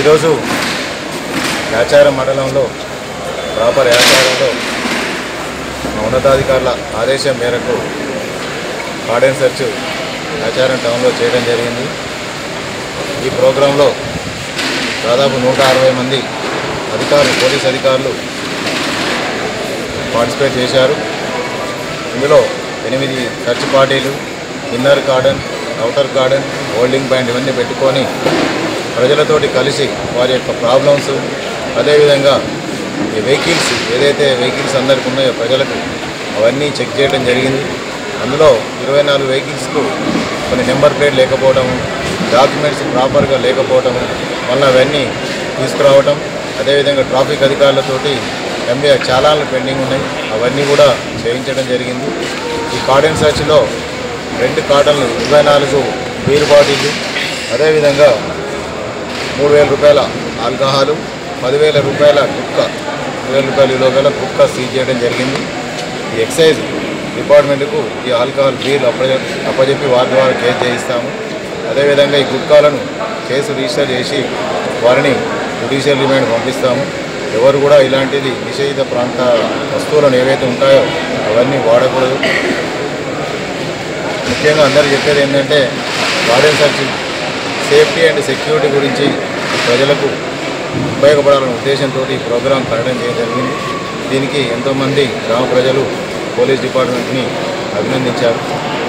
ఈరోజు యాచారం మండలంలో ప్రాపర్ యాచారంలో మా ఉన్నతాధికారుల ఆదేశం మేరకు గార్డెన్ సెర్చ్ యాచారం టౌన్లో చేయడం జరిగింది ఈ ప్రోగ్రాంలో దాదాపు నూట అరవై మంది అధికారులు పోలీస్ అధికారులు పార్టిసిపేట్ చేశారు ఇందులో ఎనిమిది సెర్చ్ పార్టీలు inner garden outer garden holding band ఇవన్నీ పెట్టుకొని ప్రజలతోటి కలిసి వారి యొక్క ప్రాబ్లమ్స్ అదేవిధంగా ఈ వెహికల్స్ ఏదైతే వెహికల్స్ అందరికి ఉన్నాయో ప్రజలకు అవన్నీ చెక్ చేయడం జరిగింది అందులో ఇరవై నాలుగు వెహికల్స్కు కొన్ని నెంబర్ ప్లేట్ లేకపోవడము డాక్యుమెంట్స్ ప్రాపర్గా లేకపోవడము వల్ల అవన్నీ తీసుకురావటం అదేవిధంగా ట్రాఫిక్ అధికారులతోటి ఎంబీ చాలాలు పెండింగ్ ఉన్నాయి అవన్నీ కూడా చేయించడం జరిగింది ఈ కార్డెన్ సర్చ్లో రెండు కార్డన్లు ఇరవై నాలుగు బీర్ బాటిళ్ళు అదేవిధంగా మూడు వేల రూపాయల ఆల్కహాలు పదివేల రూపాయల గుక్క వేల రూపాయల విలువ గల గుక్క సీజ్ చేయడం జరిగింది ఈ ఎక్సైజ్ డిపార్ట్మెంట్కు ఈ ఆల్కహాల్ బీర్లు అప్పచె అప్పచెప్పి వారి ద్వారా కేసు చేయిస్తాము అదేవిధంగా ఈ గుట్కాలను కేసు రిజిస్టర్ చేసి వారిని జుడిషియల్ రిమాండ్ పంపిస్తాము ఎవరు కూడా ఇలాంటిది నిషేధిత ప్రాంత వస్తువులను ఏవైతే ఉంటాయో అవన్నీ వాడకూడదు ముఖ్యంగా అందరూ చెప్పేది ఏంటంటే garden search safety and security గురించి ప్రజలకు ఉపయోగపడాలనే ఉద్దేశంతో ఈ ప్రోగ్రాం కట్టడం చేయడం జరిగింది దీనికి ఎంతోమంది గ్రామ ప్రజలు పోలీస్ డిపార్ట్మెంట్ని అభినందించారు